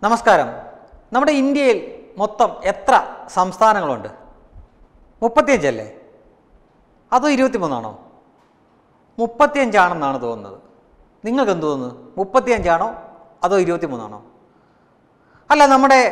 നമസ്കാരം നമ്മുടെ ഇന്ത്യയിൽ മൊത്തം എത്ര സംസ്ഥാനങ്ങളുണ്ട് മുപ്പത്തിയഞ്ചല്ലേ അതോ ഇരുപത്തിമൂന്നാണോ മുപ്പത്തിയഞ്ചാണെന്നാണ് തോന്നുന്നത് നിങ്ങൾക്ക് എന്ത് തോന്നുന്നു മുപ്പത്തിയഞ്ചാണോ അതോ ഇരുപത്തിമൂന്നാണോ അല്ല നമ്മുടെ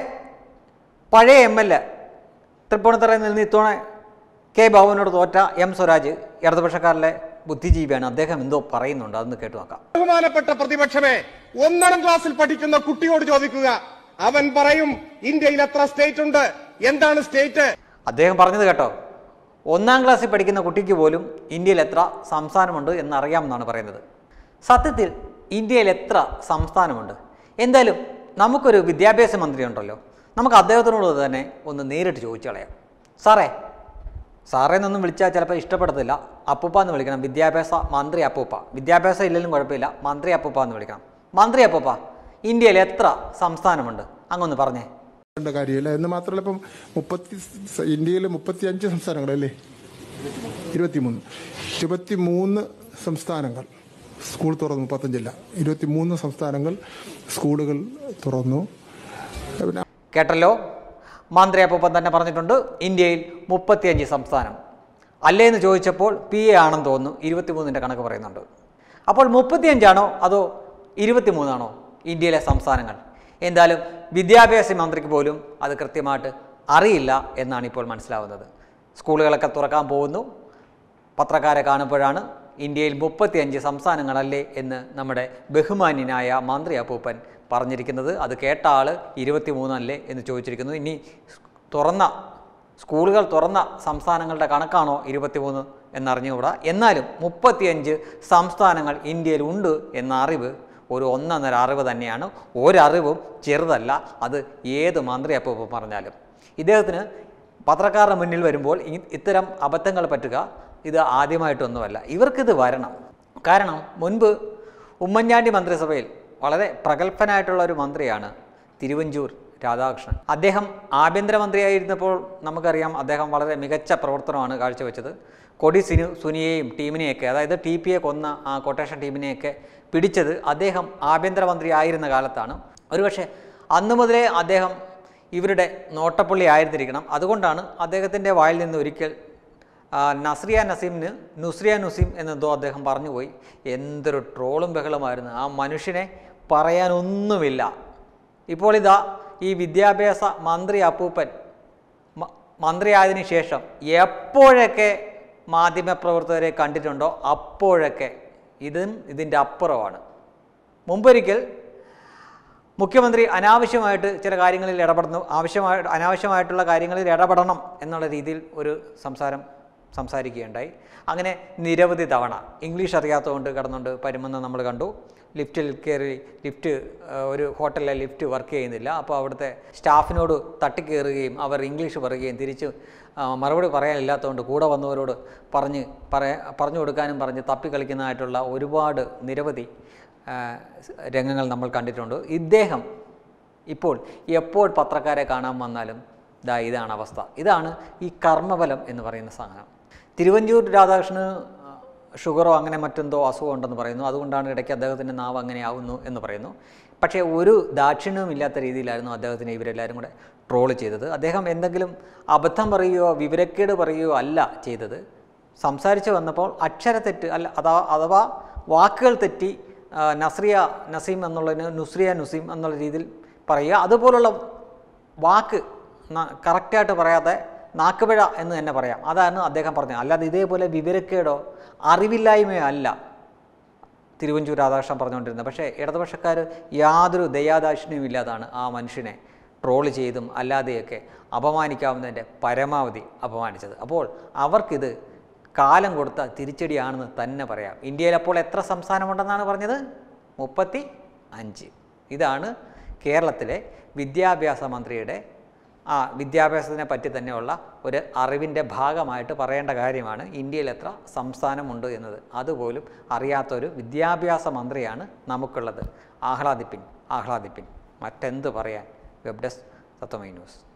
പഴയ എം എൽ എ തൃപ്പൂണിത്തറയിൽ നിന്ന് ഇത്തവണ കെ ബാബുവിനോട് തോറ്റ എം സ്വരാജ് ഇടതുപക്ഷക്കാരിലെ ബുദ്ധിജീവിയാണ് അദ്ദേഹം എന്തോ പറയുന്നുണ്ട് അതൊന്ന് കേട്ടു നോക്കാം ബഹുമാനപ്പെട്ട പ്രതിപക്ഷമേ ഒന്നാം ക്ലാസ്സിൽ പഠിക്കുന്ന കുട്ടിയോട് ചോദിക്കുക അവൻ പറയും ഇന്ത്യയിൽ എത്ര സ്റ്റേറ്റ് ഉണ്ട് എന്താണ് സ്റ്റേറ്റ് അദ്ദേഹം പറഞ്ഞത് കേട്ടോ ഒന്നാം ക്ലാസ്സിൽ പഠിക്കുന്ന കുട്ടിക്ക് പോലും ഇന്ത്യയിൽ എത്ര സംസ്ഥാനമുണ്ട് എന്നറിയാമെന്നാണ് പറയുന്നത് സത്യത്തിൽ ഇന്ത്യയിൽ എത്ര സംസ്ഥാനമുണ്ട് എന്തായാലും നമുക്കൊരു വിദ്യാഭ്യാസ മന്ത്രി ഉണ്ടല്ലോ നമുക്ക് അദ്ദേഹത്തിനോട് തന്നെ ഒന്ന് നേരിട്ട് ചോദിച്ചു കളയാം സാറേ സാറേ എന്നൊന്നും വിളിച്ചാൽ ചിലപ്പോൾ ഇഷ്ടപ്പെടത്തില്ല അപ്പൂപ്പ എന്ന് വിളിക്കണം വിദ്യാഭ്യാസ മന്ത്രി അപ്പൂപ്പ വിദ്യാഭ്യാസം ഇല്ലെങ്കിലും കുഴപ്പമില്ല മന്ത്രി അപ്പൂപ്പ എന്ന് വിളിക്കണം മന്ത്രി അപ്പൂപ്പ ഇന്ത്യയിൽ എത്ര സംസ്ഥാനമുണ്ട് അങ്ങൊന്ന് പറഞ്ഞേ ണ്ട കാര്യമില്ല എന്ന് മാത്രമല്ല ഇപ്പം മുപ്പത്തി ഇന്ത്യയിൽ മുപ്പത്തി അഞ്ച് സംസ്ഥാനങ്ങളല്ലേ ഇരുപത്തിമൂന്ന് ഇരുപത്തിമൂന്ന് സംസ്ഥാനങ്ങൾ സ്കൂൾ തുറന്നു മുപ്പത്തഞ്ചില്ല ഇരുപത്തിമൂന്ന് സംസ്ഥാനങ്ങൾ സ്കൂളുകൾ തുറന്നു പിന്നെ കേട്ടല്ലോ മന്ത്രി അപ്പൂപ്പൻ തന്നെ പറഞ്ഞിട്ടുണ്ട് ഇന്ത്യയിൽ മുപ്പത്തിയഞ്ച് സംസ്ഥാനം അല്ലേ എന്ന് ചോദിച്ചപ്പോൾ പി എ ആണെന്ന് തോന്നുന്നു ഇരുപത്തിമൂന്നിൻ്റെ കണക്ക് പറയുന്നുണ്ട് അപ്പോൾ മുപ്പത്തിയഞ്ചാണോ അതോ ഇരുപത്തിമൂന്നാണോ ഇന്ത്യയിലെ സംസ്ഥാനങ്ങൾ എന്തായാലും വിദ്യാഭ്യാസ മന്ത്രിക്ക് പോലും അത് കൃത്യമായിട്ട് അറിയില്ല എന്നാണ് ഇപ്പോൾ മനസ്സിലാവുന്നത് സ്കൂളുകളൊക്കെ തുറക്കാൻ പോകുന്നു പത്രക്കാരെ കാണുമ്പോഴാണ് ഇന്ത്യയിൽ മുപ്പത്തിയഞ്ച് സംസ്ഥാനങ്ങളല്ലേ എന്ന് നമ്മുടെ ബഹുമാന്യനായ മന്ത്രി അപ്പൂപ്പൻ പറഞ്ഞിരിക്കുന്നത് അത് കേട്ട ആൾ ഇരുപത്തിമൂന്നല്ലേ എന്ന് ചോദിച്ചിരിക്കുന്നു ഇനി തുറന്ന സ്കൂളുകൾ തുറന്ന സംസ്ഥാനങ്ങളുടെ കണക്കാണോ ഇരുപത്തിമൂന്ന് എന്നറിഞ്ഞുകൂടാ എന്നാലും മുപ്പത്തിയഞ്ച് സംസ്ഥാനങ്ങൾ ഇന്ത്യയിൽ ഉണ്ട് എന്ന അറിവ് ഒരു ഒന്നൊന്നര അറിവ് തന്നെയാണ് ഒരറിവും ചെറുതല്ല അത് ഏത് മന്ത്രി അപ്പൂപ്പൻ പറഞ്ഞാലും ഇദ്ദേഹത്തിന് പത്രക്കാരുടെ മുന്നിൽ വരുമ്പോൾ ഈ- ഇത്തരം അബദ്ധങ്ങൾ പറ്റുക ഇത് ആദ്യമായിട്ടൊന്നുമല്ല ഇവർക്കിത് വരണം കാരണം മുൻപ് ഉമ്മൻചാണ്ടി മന്ത്രിസഭയിൽ വളരെ പ്രഗത്ഭനായിട്ടുള്ള ഒരു മന്ത്രിയാണ് തിരുവഞ്ചൂർ രാധാകൃഷ്ണൻ അദ്ദേഹം ആഭ്യന്തരമന്ത്രിയായിരുന്നപ്പോൾ നമുക്കറിയാം അദ്ദേഹം വളരെ മികച്ച പ്രവർത്തനമാണ് കാഴ്ചവെച്ചത് കൊടി സിനു സുനിയെയും ടീമിനെയൊക്കെ അതായത് ടി പി എ കൊന്ന ആ കൊട്ടേഷൻ ടീമിനെയൊക്കെ പിടിച്ചത് അദ്ദേഹം ആഭ്യന്തരമന്ത്രി ആയിരുന്ന കാലത്താണ് ഒരുപക്ഷെ അന്നു മുതലേ അദ്ദേഹം ഇവരുടെ നോട്ടപ്പുള്ളി ആയിരുന്നിരിക്കണം അതുകൊണ്ടാണ് അദ്ദേഹത്തിൻ്റെ വായിൽ നിന്ന് ഒരിക്കൽ ആ, നസ്രിയ നസീമിന് നുസ്രിയ നുസീം എന്നെന്തോ അദ്ദേഹം പറഞ്ഞുപോയി എന്തൊരു ട്രോളും ബഹളമായിരുന്നു ആ മനുഷ്യനെ പറയാനൊന്നുമില്ല ഇപ്പോൾ ഇതാ ഈ വിദ്യാഭ്യാസ മന്ത്രി അപ്പൂപ്പൻ മ- മന്ത്രിയായതിനു ശേഷം എപ്പോഴൊക്കെ മാധ്യമപ്രവർത്തകരെ കണ്ടിട്ടുണ്ടോ അപ്പോഴൊക്കെ ഇതും ഇതിൻ്റെ അപ്പുറമാണ് മുമ്പൊരിക്കൽ മുഖ്യമന്ത്രി അനാവശ്യമായിട്ട് ചില കാര്യങ്ങളിൽ ഇടപെടുന്നു ആവശ്യമായി അനാവശ്യമായിട്ടുള്ള കാര്യങ്ങളിൽ ഇടപെടണം എന്നുള്ള രീതിയിൽ ഒരു സംസാരം സംസാരിക്കുകയുണ്ടായി അങ്ങനെ നിരവധി തവണ ഇംഗ്ലീഷ് അറിയാത്തതുകൊണ്ട് കിടന്നുകൊണ്ട് പരുമെന്ന് നമ്മൾ കണ്ടു ലിഫ്റ്റിൽ കയറി ലിഫ്റ്റ് ആ, ഒരു ഹോട്ടലിലെ ലിഫ്റ്റ് വർക്ക് ചെയ്യുന്നില്ല അപ്പോൾ അവിടുത്തെ സ്റ്റാഫിനോട് തട്ടിക്കയറുകയും അവർ ഇംഗ്ലീഷ് പറയുകയും തിരിച്ച് ആ, മറുപടി പറയാനില്ലാത്തതുകൊണ്ട് കൂടെ വന്നവരോട് പറഞ്ഞ് പറയാ പറഞ്ഞു കൊടുക്കാനും പറഞ്ഞ് തപ്പിക്കളിക്കുന്നതായിട്ടുള്ള ഒരുപാട് നിരവധി ആ, രംഗങ്ങൾ നമ്മൾ കണ്ടിട്ടുണ്ട് ഇദ്ദേഹം ഇപ്പോൾ എപ്പോൾ പത്രക്കാരെ കാണാൻ വന്നാലും ദാ ഇതാണ് അവസ്ഥ ഇതാണ് ഈ കർമ്മബലം എന്ന് പറയുന്ന സാധനം തിരുവഞ്ചൂർ രാധാകൃഷ്ണന് ഷുഗറോ അങ്ങനെ മറ്റെന്തോ അസുഖം ഉണ്ടെന്ന് പറയുന്നു അതുകൊണ്ടാണ് ഇടയ്ക്ക് അദ്ദേഹത്തിൻ്റെ നാവ് അങ്ങനെ ആവുന്നു എന്ന് പറയുന്നു പക്ഷേ ഒരു ദാക്ഷിണ്യവും ഇല്ലാത്ത രീതിയിലായിരുന്നു അദ്ദേഹത്തിനെ ഇവരെല്ലാവരും കൂടെ ട്രോൾ ചെയ്തത് അദ്ദേഹം എന്തെങ്കിലും അബദ്ധം പറയുകയോ വിവരക്കേട് പറയുകയോ അല്ല ചെയ്തത് സംസാരിച്ച് വന്നപ്പോൾ അക്ഷരത്തെറ്റ് അല്ല അതാ അഥവാ വാക്കുകൾ തെറ്റി ആ, നസ്രിയ നസീം എന്നുള്ളതിന് നുസ്രിയ നുസീം എന്നുള്ള രീതിയിൽ പറയുക അതുപോലുള്ള വാക്ക് ന- കറക്റ്റായിട്ട് പറയാതെ നാക്കുപിഴ എന്ന് തന്നെ പറയാം അതാണ് അദ്ദേഹം പറഞ്ഞത് അല്ലാതെ ഇതേപോലെ വിവരക്കേടോ അറിവില്ലായ്മയോ അല്ല തിരുവഞ്ചൂർ രാധാകൃഷ്ണൻ പറഞ്ഞുകൊണ്ടിരുന്നത് പക്ഷേ ഇടതുപക്ഷക്കാർ യാതൊരു ദയാദാക്ഷിണ്യവും ഇല്ലാതാണ് ആ മനുഷ്യനെ ട്രോൾ ചെയ്തും അല്ലാതെയൊക്കെ അപമാനിക്കാവുന്നതിൻ്റെ പരമാവധി അപമാനിച്ചത് അപ്പോൾ അവർക്കിത് കാലം കൊടുത്ത തിരിച്ചടിയാണെന്ന് തന്നെ പറയാം ഇന്ത്യയിൽ അപ്പോൾ എത്ര സംസ്ഥാനമുണ്ടെന്നാണ് പറഞ്ഞത് മുപ്പത്തി അഞ്ച് ഇതാണ് കേരളത്തിലെ വിദ്യാഭ്യാസ മന്ത്രിയുടെ ആ വിദ്യാഭ്യാസത്തിനെ പറ്റി തന്നെയുള്ള ഒരു അറിവിൻ്റെ ഭാഗമായിട്ട് പറയേണ്ട കാര്യമാണ് ഇന്ത്യയിൽ എത്ര സംസ്ഥാനമുണ്ട് എന്നത് അതുപോലും അറിയാത്തൊരു വിദ്യാഭ്യാസ മന്ത്രിയാണ് നമുക്കുള്ളത് ആഹ്ലാദിപ്പിൻ ആഹ്ലാദിപ്പിൻ മറ്റെന്ത് പറയാൻ വെബ് ഡെസ്ക് തത്വമൈ ന്യൂസ്